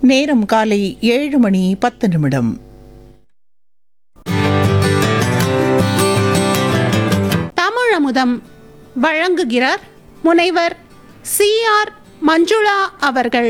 நேரம் காலை ஏழு மணி பத்து நிமிடம் தமிழமுதம் வழங்குகிறார் முனைவர் சி ஆர் மஞ்சுளா அவர்கள்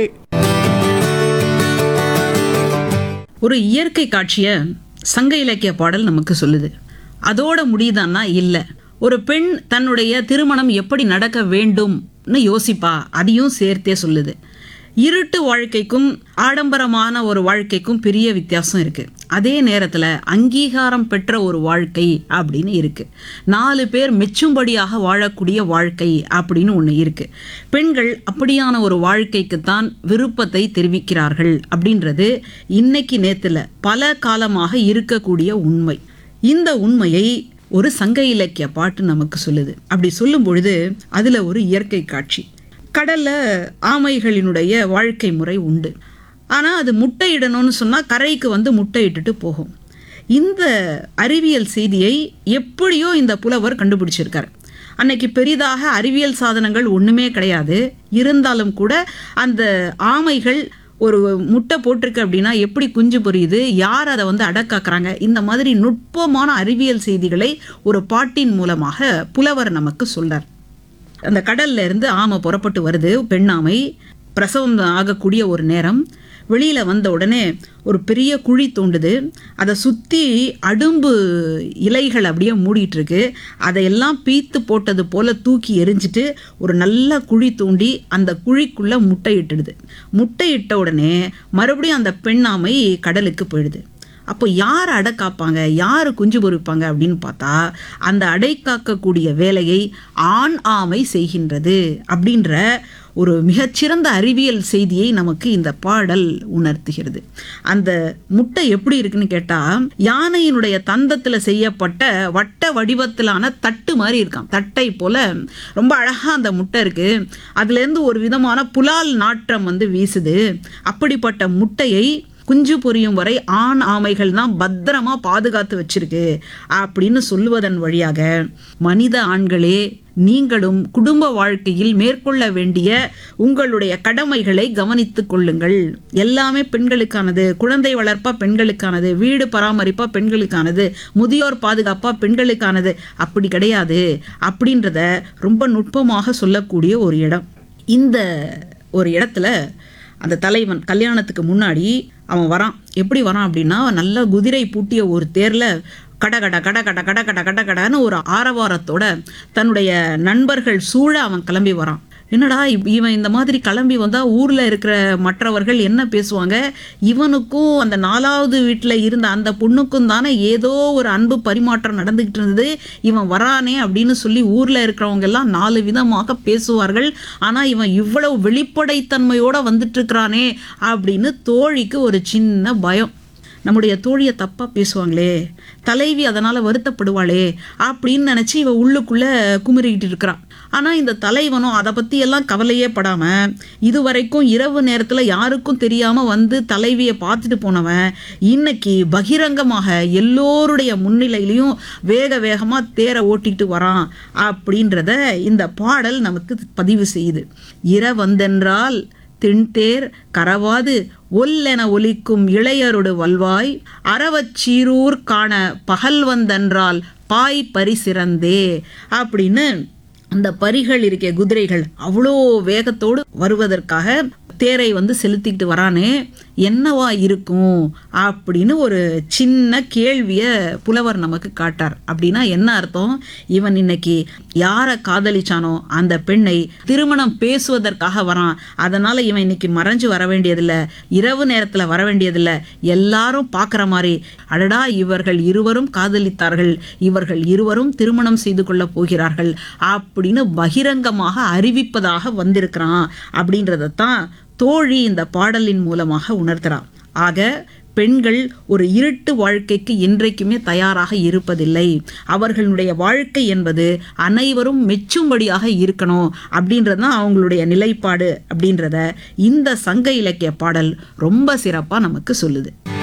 ஒரு இயற்கை காட்சியை சங்க இலக்கிய பாடல் நமக்கு சொல்லுது அதோட முடியுதான்னா இல்லை ஒரு பெண் தன்னுடைய திருமணம் எப்படி நடக்க வேண்டும்னு யோசிப்பா அதையும் சேர்த்தே சொல்லுது இருட்டு வாழ்க்கைக்கும் ஆடம்பரமான ஒரு வாழ்க்கைக்கும் பெரிய வித்தியாசம் இருக்கு அதே நேரத்தில் அங்கீகாரம் பெற்ற ஒரு வாழ்க்கை அப்படின்னு இருக்கு நாலு பேர் மெச்சும்படியாக வாழக்கூடிய வாழ்க்கை அப்படின்னு ஒன்று இருக்கு பெண்கள் அப்படியான ஒரு வாழ்க்கைக்கு தான் விருப்பத்தை தெரிவிக்கிறார்கள் அப்படின்றது இன்னைக்கு நேத்துல பல காலமாக இருக்கக்கூடிய உண்மை இந்த உண்மையை ஒரு சங்க இலக்கிய பாட்டு நமக்கு சொல்லுது அப்படி சொல்லும் பொழுது அதுல ஒரு இயற்கை காட்சி கடல்ல ஆமைகளினுடைய வாழ்க்கை முறை உண்டு ஆனா அது முட்டையிடணும்னு சொன்னா கரைக்கு வந்து முட்டையிட்டுட்டு போகும் இந்த அறிவியல் செய்தியை எப்படியோ இந்த புலவர் கண்டுபிடிச்சிருக்காரு அன்னைக்கு பெரிதாக அறிவியல் சாதனங்கள் ஒண்ணுமே கிடையாது இருந்தாலும் கூட அந்த ஆமைகள் ஒரு முட்டை போட்டிருக்கு அப்படின்னா எப்படி குஞ்சு பொரியுது யார் அதை வந்து அடக்காக்குறாங்க இந்த மாதிரி நுட்பமான அறிவியல் செய்திகளை ஒரு பாட்டின் மூலமாக புலவர் நமக்கு சொல்றார் அந்த கடல்ல இருந்து ஆமை புறப்பட்டு வருது பெண்ணாமை பிரசவம் ஆகக்கூடிய ஒரு நேரம் வெளியில வந்த உடனே ஒரு பெரிய குழி தோண்டுது அதை சுற்றி அடும்பு இலைகள் அப்படியே மூடிட்டு இருக்கு அதையெல்லாம் பீத்து போட்டது போல தூக்கி எரிஞ்சிட்டு ஒரு நல்ல குழி தோண்டி அந்த குழிக்குள்ள முட்டையிட்டுடுது முட்டையிட்ட உடனே மறுபடியும் அந்த பெண்ணாமை கடலுக்கு போயிடுது அப்போ யார் அடை காப்பாங்க யார் குஞ்சு பொறிப்பாங்க அப்படின்னு பார்த்தா அந்த அடை காக்கக்கூடிய வேலையை ஆண் ஆமை செய்கின்றது அப்படின்ற ஒரு மிகச்சிறந்த அறிவியல் செய்தியை நமக்கு இந்த பாடல் உணர்த்துகிறது அந்த முட்டை எப்படி இருக்குன்னு கேட்டா யானையினுடைய தந்தத்துல செய்யப்பட்ட வட்ட வடிவத்திலான தட்டு மாதிரி இருக்கான் தட்டை போல ரொம்ப அழகா அந்த முட்டை இருக்கு அதுல இருந்து ஒரு விதமான புலால் நாற்றம் வந்து வீசுது அப்படிப்பட்ட முட்டையை குஞ்சு பொரியும் வரை ஆண் ஆமைகள் தான் பத்திரமா பாதுகாத்து வச்சிருக்கு அப்படின்னு சொல்லுவதன் வழியாக மனித ஆண்களே நீங்களும் குடும்ப வாழ்க்கையில் மேற்கொள்ள வேண்டிய உங்களுடைய கடமைகளை கவனித்துக் கொள்ளுங்கள் எல்லாமே பெண்களுக்கானது குழந்தை வளர்ப்பா பெண்களுக்கானது வீடு பராமரிப்பா பெண்களுக்கானது முதியோர் பாதுகாப்பா பெண்களுக்கானது அப்படி கிடையாது அப்படின்றத ரொம்ப நுட்பமாக சொல்லக்கூடிய ஒரு இடம் இந்த ஒரு இடத்துல அந்த தலைவன் கல்யாணத்துக்கு முன்னாடி அவன் வரான் எப்படி வரான் அப்படின்னா நல்ல குதிரை பூட்டிய ஒரு தேர்ல கட கட கட கட கட கட கட கடன்னு ஒரு ஆரவாரத்தோட தன்னுடைய நண்பர்கள் சூழ அவன் கிளம்பி வரான் என்னடா இவ்- இவன் இந்த மாதிரி கிளம்பி வந்தா ஊர்ல இருக்கிற மற்றவர்கள் என்ன பேசுவாங்க இவனுக்கும் அந்த நாலாவது வீட்டுல இருந்த அந்த பொண்ணுக்கும் தானே ஏதோ ஒரு அன்பு பரிமாற்றம் நடந்துகிட்டு இருந்தது இவன் வரானே அப்படின்னு சொல்லி ஊர்ல இருக்கிறவங்க எல்லாம் நாலு விதமாக பேசுவார்கள் ஆனா இவன் இவ்வளவு வெளிப்படைத்தன்மையோட வந்துட்டு இருக்கிறானே அப்படின்னு தோழிக்கு ஒரு சின்ன பயம் நம்முடைய தோழியை தப்பா பேசுவாங்களே தலைவி அதனால வருத்தப்படுவாளே அப்படின்னு நினைச்சு இவ உள்ளுக்குள்ள குமுறிக்கிட்டு இருக்கிறான் ஆனா இந்த தலைவனும் அதை பத்தி எல்லாம் கவலையே படாம இதுவரைக்கும் இரவு நேரத்துல யாருக்கும் தெரியாம வந்து தலைவியை பார்த்துட்டு போனவன் இன்னைக்கு பகிரங்கமாக எல்லோருடைய முன்னிலையிலையும் வேக வேகமா தேரை ஓட்டிட்டு வரான் அப்படின்றத இந்த பாடல் நமக்கு பதிவு செய்யுது இரவந்தென்றால் திண்தேர் கரவாது ஒல்லென ஒலிக்கும் இளையருடு வல்வாய் அறவச் சீரூர் காண பகல் வந்தென்றால் பாய் பரிசிறந்தே அப்படின்னு அந்த பரிகள் இருக்கே குதிரைகள் அவ்வளோ வேகத்தோடு வருவதற்காக தேரை வந்து செலுத்திக்கிட்டு வரானே என்னவா இருக்கும் அப்படின்னு ஒரு சின்ன கேள்வியை புலவர் நமக்கு காட்டார் அப்படின்னா என்ன அர்த்தம் இவன் இன்னைக்கு யாரை காதலிச்சானோ அந்த பெண்ணை திருமணம் பேசுவதற்காக வரான் அதனால இவன் இன்னைக்கு மறைஞ்சு வர வேண்டியதில்லை இரவு நேரத்துல வர வேண்டியதில்லை எல்லாரும் பார்க்குற மாதிரி அடடா இவர்கள் இருவரும் காதலித்தார்கள் இவர்கள் இருவரும் திருமணம் செய்து கொள்ளப் போகிறார்கள் அப்படின்னு பகிரங்கமாக அறிவிப்பதாக வந்திருக்கிறான் அப்படின்றதைத்தான் தோழி இந்த பாடலின் மூலமாக உணர்த்துறான் ஆக பெண்கள் ஒரு இருட்டு வாழ்க்கைக்கு என்றைக்குமே தயாராக இருப்பதில்லை அவர்களுடைய வாழ்க்கை என்பது அனைவரும் மெச்சும்படியாக இருக்கணும் அப்படின்றது தான் அவங்களுடைய நிலைப்பாடு அப்படின்றத இந்த சங்க இலக்கிய பாடல் ரொம்ப சிறப்பாக நமக்கு சொல்லுது